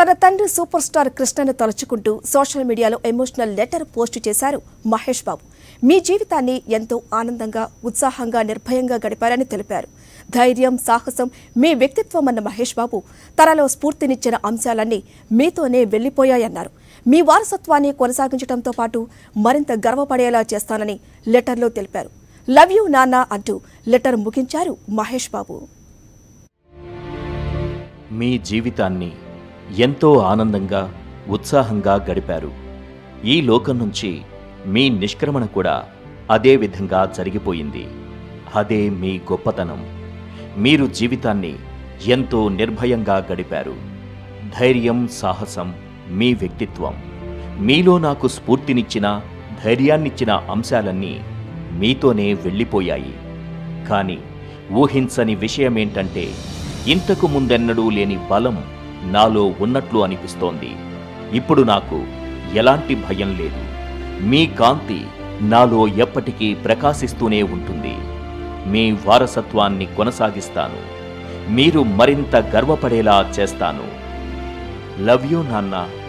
తన తండ్రి super star కృష్ణను తలుచుకుంటూ సోషల్ మీడియాలో ఎమోషనల్ లెటర్ పోస్ట్ చేశారు మహేష్ బాబు మీ జీవితాన్ని ఎంతో ఆనందంగా ఉత్సాహంగా నిర్భయంగా గడిపారని తెలిపారు ధైర్యం సాహసం మీ వ్యక్తిత్వం అన్న మహేష్ బాబు తనలో స్ఫూర్తినిచ్చిన అంశాలన్నీ మీతోనే వెళ్లిపోయాయన్నారు మీ వారసత్వాన్ని కొనసాగించడంతో పాటు మరింత గర్వపడేలా చేస్తానని లెటర్లో తెలిపారు లవ్ యూ నాన్న అంటూ లెటర్ ముగించారు మహేష్ బాబు మీ జీవితాన్ని ఎంతో ఆనందంగా ఉత్సాహంగా గడిపారు ఈ లోకం నుంచి మీ నిష్క్రమణ కూడా అదే విధంగా జరిగిపోయింది అదే మీ గొప్పతనం మీరు జీవితాన్ని ఎంతో నిర్భయంగా గడిపారు ధైర్యం సాహసం మీ వ్యక్తిత్వం మీలో నాకు స్ఫూర్తినిచ్చిన ధైర్యాన్నిచ్చిన అంశాలన్నీ మీతోనే వెళ్ళిపోయాయి కానీ ఊహించని విషయమేంటంటే ఇంతకు ముందెన్నడూ లేని బలం నాలో ఉన్నట్లు అనిపిస్తోంది ఇప్పుడు నాకు ఎలాంటి భయం లేదు మీ కాంతి నాలో ఎప్పటికీ ప్రకాశిస్తూనే ఉంటుంది మీ వారసత్వాన్ని కొనసాగిస్తాను మీరు మరింత గర్వపడేలా చేస్తాను లవ్ యూ నాన్న